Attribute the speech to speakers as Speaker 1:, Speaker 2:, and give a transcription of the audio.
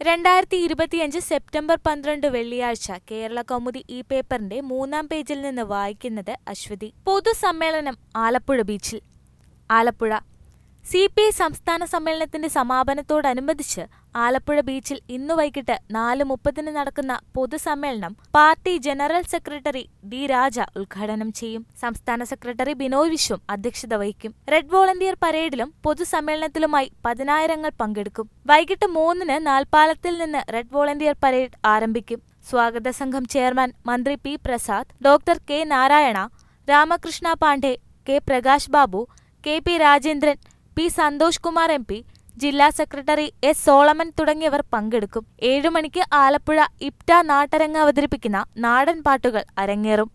Speaker 1: രണ്ടായിരത്തി ഇരുപത്തിയഞ്ച് സെപ്റ്റംബർ പന്ത്രണ്ട് വെള്ളിയാഴ്ച കേരള കൗമുദി ഈ പേപ്പറിന്റെ മൂന്നാം പേജിൽ നിന്ന് വായിക്കുന്നത് അശ്വതി പൊതുസമ്മേളനം ആലപ്പുഴ ബീച്ചിൽ ആലപ്പുഴ സി പി ഐ സംസ്ഥാന സമ്മേളനത്തിന്റെ സമാപനത്തോടനുബന്ധിച്ച് ആലപ്പുഴ ബീച്ചിൽ ഇന്നു വൈകിട്ട് നാല് മുപ്പതിന് നടക്കുന്ന പൊതുസമ്മേളനം party general secretary D Raja ഉദ്ഘാടനം ചെയ്യും സംസ്ഥാന സെക്രട്ടറി ബിനോയ് വിശ്വം അധ്യക്ഷത വഹിക്കും റെഡ് വോളണ്ടിയർ പരേഡിലും പൊതുസമ്മേളനത്തിലുമായി പതിനായിരങ്ങൾ പങ്കെടുക്കും വൈകിട്ട് മൂന്നിന് നാൽപ്പാലത്തിൽ നിന്ന് റെഡ് വോളണ്ടിയർ പരേഡ് ആരംഭിക്കും സ്വാഗത സംഘം ചെയർമാൻ മന്ത്രി P Prasad doctor K Narayana Ramakrishna Pandey K Prakash Babu K P Rajendran P Santhosh Kumar M P ജില്ലാ സെക്രട്ടറി എസ് സോളമൻ തുടങ്ങിയവർ പങ്കെടുക്കും ഏഴു മണിക്ക് ആലപ്പുഴ ഇപ്റ്റ നാട്ടരങ്ങ് അവതരിപ്പിക്കുന്ന നാടൻ പാട്ടുകൾ അരങ്ങേറും